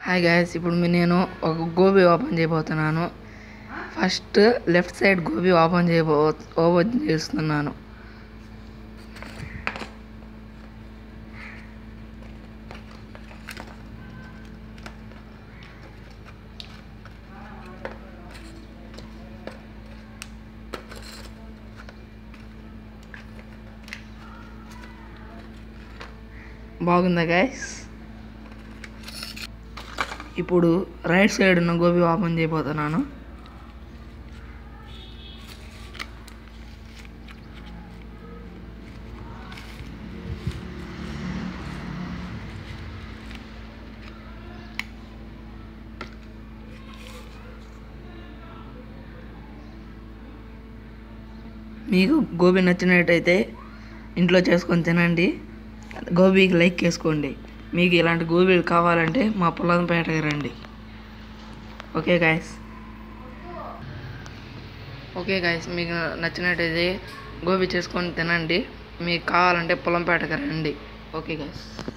hi guys ఇప్పుడు మీ- నేను ఒక గోబీ ఓపెన్ చేయబోతున్నాను ఫస్ట్ లెఫ్ట్ సైడ్ గోబీ ఓపెన్ చేయబో ఓపెన్ చేస్తున్నాను బాగుందా గాయస్ ఇప్పుడు రైట్ సైడ్ ఉన్న గోబీ ఓపెన్ చేయబోతున్నాను మీకు గోబీ నచ్చినట్టయితే ఇంట్లో చేసుకొని తినండి గోబీకి లైక్ చేసుకోండి మీకు ఇలాంటి గోబీలు కావాలంటే మా పొలంపేటకి రండి ఓకే గాయస్ ఓకే గాయస్ మీకు నచ్చినట్టయితే గోబీ చేసుకొని తినండి మీకు కావాలంటే పొలంపేటకి రండి ఓకే గాయస్